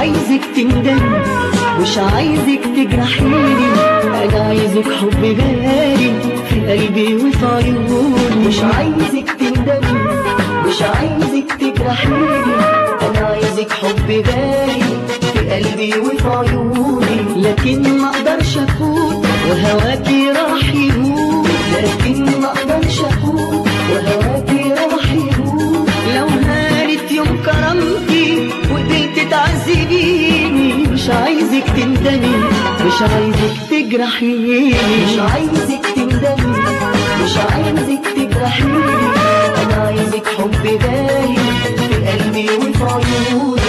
عايزك تندمي مش عايزك تجرحيني انا عايزك حب غالي في قلبي وفي عيوني مش عايزك تندمي مش عايزك تجرحيني انا عايزك حب غالي في قلبي وفي عيوني لكن ما اقدرش اكون وهواكي راح يهون لكن ما اقدرش اكون وهواكي راح يهون لو هانت يوم كرمتي وقبلت تعذبيني مش عايزك تندمي مش عايزك تجرحيني مش عايزك تندمي مش عايزك تجرحيني انا عايزك حب غالي في قلبي وفي عيوني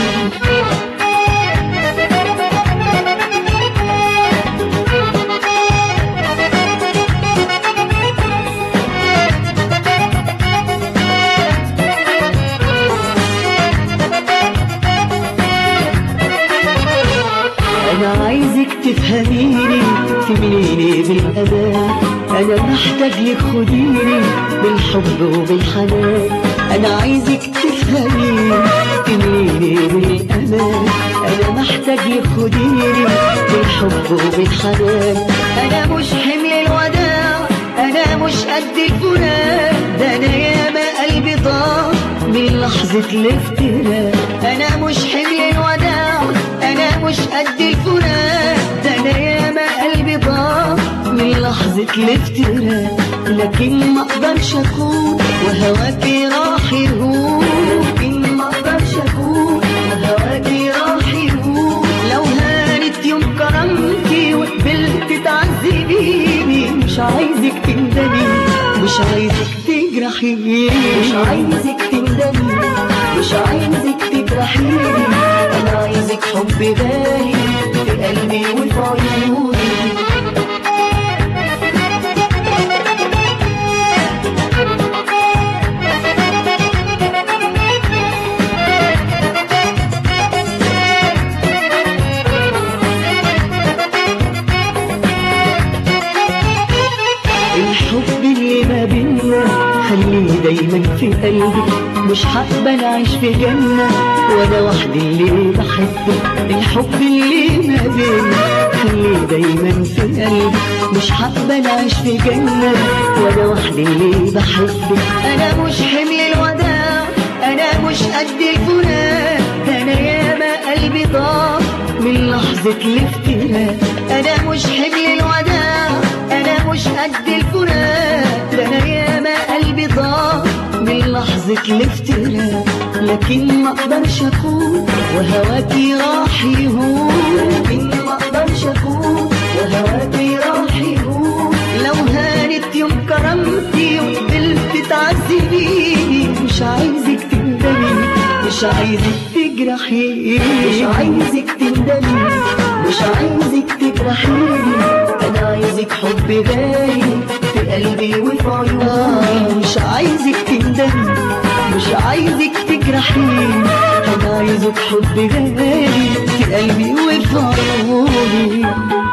انا عايزك تفهميني تمليني بالامان انا محتاج لك خديني بالحب وبالحنان انا عايزك تفهميني تمليني بالامان انا محتاج لك خديني بالحب وبالحنان انا مش حمل الوداع انا مش قد الفراق ده انا ياما قلبي ضاع من لحظة الافتراق انا مش حمل الوداع انا مش قد الفراق ده انا ياما قلبي ضاع من لحظة الافتراق لكن ما اقدرش اكون وهواكي راح يهون لكن ما اقدرش اكون وهواكي راح يهون لو هانت يوم كرمتي وقبلت تعذبيني مش عايزك تندمي مش عايزك تجرحيني مش عايزك تندمي مش عايزك تجرحيني انا عايزك حب غالي في قلبي وفي عيوني الحب اللي ما بينا خليه دايما في قلبي مش هقبل اعيش في جنة وانا وحدي اللي بحبك الحب اللي ما بينا خليه دايما في قلبي مش هقبل اعيش في جنة وانا وحدي اللي بحبك انا مش حمل الوداع انا مش قد الفراق ده انا ياما قلبي ضاع من لحظة الافتراق انا مش حمل الوداع انا مش قد الفراق ده انا ياما قلبي ضاع من لحظة الافتراق لكن ما اقدرش اكون وهواكي راح يهون لكن ما اقدرش اكون وهواكي راح يهون لو هانت يوم كرمتي وقبلت تعذبيني مش عايزك تندمي مش عايزك تجرحيني مش عايزك تندمي مش عايزك تجرحيني انا عايزك حب غالي في قلبي وفي عيوني مش عايزك تندمي مش عايزك تجرحيني انا عايزك حب غالي في قلبي وفي عيوني